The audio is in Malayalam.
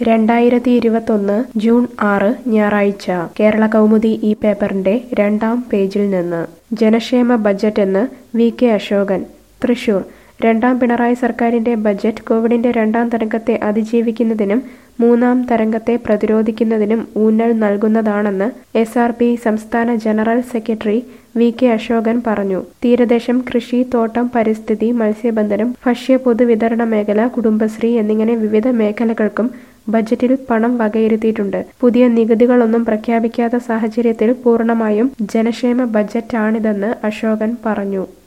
രണ്ടായിരത്തി ഇരുപത്തൊന്ന് ജൂൺ ആറ് ഞായറാഴ്ച കേരള കൗമുദി ഈ പേപ്പറിന്റെ രണ്ടാം പേജിൽ നിന്ന് ജനക്ഷേമ ബജറ്റ് എന്ന് വി കെ അശോകൻ തൃശൂർ രണ്ടാം പിണറായി സർക്കാരിന്റെ ബജറ്റ് കോവിഡിന്റെ രണ്ടാം തരംഗത്തെ അതിജീവിക്കുന്നതിനും മൂന്നാം തരംഗത്തെ പ്രതിരോധിക്കുന്നതിനും ഊന്നൽ നൽകുന്നതാണെന്ന് എസ് ആർ പി സംസ്ഥാന general secretary V K Ashokan പറഞ്ഞു തീരദേശം കൃഷി തോട്ടം പരിസ്ഥിതി മത്സ്യബന്ധനം ഭക്ഷ്യ പൊതുവിതരണ മേഖല കുടുംബശ്രീ എന്നിങ്ങനെ വിവിധ മേഖലകൾക്കും ബജറ്റിൽ പണം വകയിരുത്തിയിട്ടുണ്ട് പുതിയ നികുതികളൊന്നും പ്രഖ്യാപിക്കാത്ത സാഹചര്യത്തിൽ പൂർണ്ണമായും ജനക്ഷേമ ബജറ്റാണിതെന്ന് അശോകൻ പറഞ്ഞു